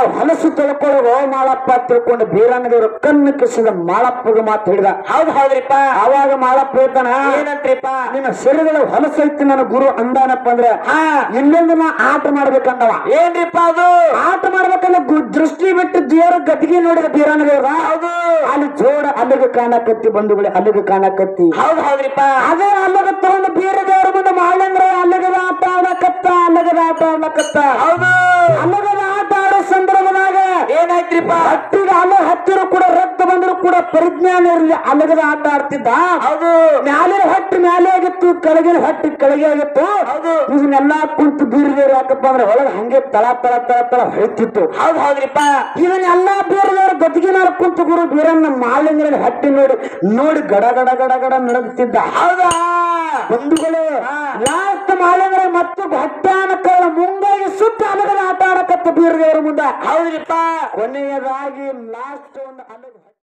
ಹೊಲಸು ತೊಳ್ಕೊಳ್ಳೋ ಮಾಳಪ್ಪ ತಿಳ್ಕೊಂಡು ಬೀರಣ್ಣದೇವ್ರ ಕಣ್ಣು ಕಿಸಿದ ಮಾಳಪ್ಪಗ ಮಾತು ಹಿಡಿದ ಹೌದ್ ಹೌದ್ರಿಪ್ಪ ಅವಾಗ ಮಾಳಪ್ಪ ಹೇಳ್ತಾನ ಏನಂತ್ರಿಪ್ಪ ನಿನ್ನ ಶರೀರಗಳ ಹೊಲಸೈತಿ ನನ್ನ ಗುರು ಅಂದಾನಪ್ಪ ಅಂದ್ರೆ ಹಾ ಇನ್ನೊಂದು ನಾ ಆಟ ಮಾಡ್ಬೇಕಂದವ ಏನ್ರಿಪ್ಪ ಅದು ಆಟ ಮಾಡ್ಬೇಕಂದ್ರೆ ಗು- ದೃಷ್ಟಿ ಬಿಟ್ಟು ದೇವರ ಗದ್ದಿಗೆ ನೋಡಿದ ಬೀರಣ್ಣದೇವ್ರ ಹೌದು ಅಲ್ಲಿ ಜೋಡ ಅಲ್ಲಿಗೆ ಕಾಣಕತ್ತಿ ಬಂಧುಗಳೇ ಅಲ್ಲಿಗೆ ಕಾಣಕತ್ತಿ ಹೌದ್ ಹೌದ್ರಿಪ್ಪ ಅದೇ ಅಲ್ಲಗ ತಗೊಂಡು ಬೇರೆ ದೇವರ ಮುಂದೆ ಮಾಡಂದ್ರ ಅಲ್ಲಗದ ಆಟ ಆಡಕತ್ತ ಅಲ್ಲಗದ ಆಟ ಆಡಕತ್ತ ಹೌದು ಅಲ್ಲಗದ ಆಟ ಆಡೋ ಸಂದರ್ಭದಾಗ ಏನಾಯ್ತ್ರಿಪ್ಪ ಹತ್ತಿರ ಅಲ್ಲ ಹತ್ತಿರ ಕೂಡ ರಕ್ತ ಬಂದ್ರು ಕೂಡ ಪರಿಜ್ಞಾನ ಇರಲಿ ಅಲ್ಲಗದ ಆಟ ಆಡ್ತಿದ್ದ ಹೌದು ಮ್ಯಾಲಿನ ಹೊಟ್ಟೆ ಮ್ಯಾಲೆ ಆಗಿತ್ತು ಕೆಳಗಿನ ಹೊಟ್ಟೆ ಕೆಳಗೆ ಆಗಿತ್ತು ಹೌದು ಇದನ್ನೆಲ್ಲ ಕುಂತು ಬೀರದೇವ್ರು ಯಾಕಪ್ಪ ಅಂದ್ರೆ ಒಳಗೆ ಹಂಗೆ ತಳ ತಳ ತಳ ತಳ ಹೊಳಿತಿತ್ತು ಹೌದ್ ಹೌದ್ರಿಪ್ಪ ಇದನ್ನೆಲ್ಲ ಬೀರದೇವ್ರ ಗದ್ಗಿನಾರ ಕುಂತು ಗುರು ಬೀರನ್ನ ಮಾಲಿಂಗರಲ್ಲಿ ಹಟ್ಟಿ ನೋಡಿ ನೋಡಿ ಗಡ ಗಡ ಗಡ ಗಡ ನಡಗುತ್ತಿದ್ದ ಹೌದಾ ಬಂಧುಗಳು ಲಾಸ್ಟ್ ಮಾಲಿಂಗರ ಮತ್ತು ಭಟ್ಟಾನಕರ ಮುಂಗಾಗಿ ಸುತ್ತ ಅಲಗದ ಆಟ ಆಡಕತ್ತ ಬೀರದೇವ್ರ ಮುಂದೆ ಹೌದ್ರಿಪ್ಪ ಕೊನೆಯದಾಗಿ ಲಾಸ್ಟ್ ಒಂದು ಅಲಗ